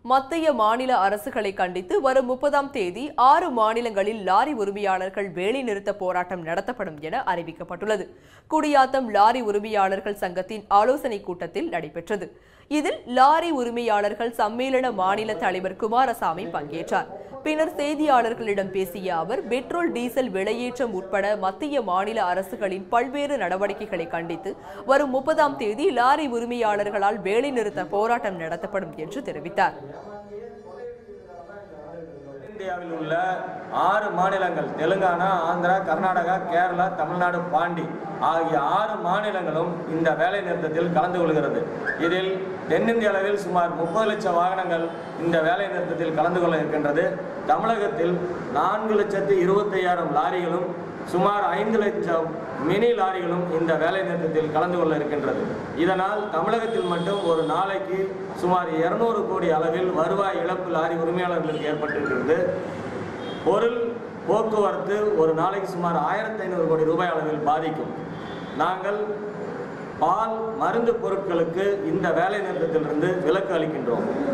மத்திய மாநில அரசுகளை கண்டித்து வரும் முப்பதாம் தேதி ஆறு மாநிலங்களில் லாரி உரிமையாளர்கள் வேலைநிறுத்த போராட்டம் நடத்தப்படும் என அறிவிக்கப்பட்டுள்ளது குடியாத்தம் லாரி உரிமையாளர்கள் சங்கத்தின் ஆலோசனைக் கூட்டத்தில் நடைபெற்றது இதில் லாரி உரிமையாளர்கள் சம்மேளன மாநில தலைவர் குமாரசாமி பங்கேற்றார் பின்னர் செய்தியாளர்களிடம் பேசிய அவர் பெட்ரோல் டீசல் விலையேற்றம் உட்பட மத்திய மாநில அரசுகளின் பல்வேறு நடவடிக்கைகளை கண்டித்து வரும் முப்பதாம் தேதி லாரி உரிமையாளர்களால் வேலைநிறுத்த போராட்டம் நடத்தப்படும் என்று தெரிவித்தார் இந்தியாவில் உள்ள ஆறு மாநிலங்கள் தெலுங்கானா ஆந்திரா கர்நாடகா கேரளா தமிழ்நாடு பாண்டி ஆகிய ஆறு மாநிலங்களும் இந்த வேலை நிறுத்தத்தில் கலந்து கொள்கிறது இதில் தென்னிந்திய அளவில் சுமார் முப்பது லட்சம் வாகனங்கள் இந்த வேலை நிறுத்தத்தில் கலந்து கொள்ள இருக்கின்றது தமிழகத்தில் நான்கு லட்சத்து இருபத்தையாயிரம் லாரிகளும் சுமார் ஐந்து லட்சம் மினி லாரிகளும் இந்த வேலை நிறுத்தத்தில் கலந்து கொள்ள இருக்கின்றது இதனால் தமிழகத்தில் மட்டும் ஒரு நாளைக்கு சுமார் இருநூறு கோடி அளவில் வருவாய் இழப்பு லாரி உரிமையாளர்களுக்கு ஏற்பட்டிருக்கிறது பொருள் போக்குவரத்து ஒரு நாளைக்கு சுமார் ஆயிரத்தி ஐநூறு கோடி ரூபாய் அளவில் பாதிக்கும் நாங்கள் பால் மருந்து பொருட்களுக்கு இந்த வேலை நிறுத்தத்திலிருந்து விலக்கு அளிக்கின்றோம்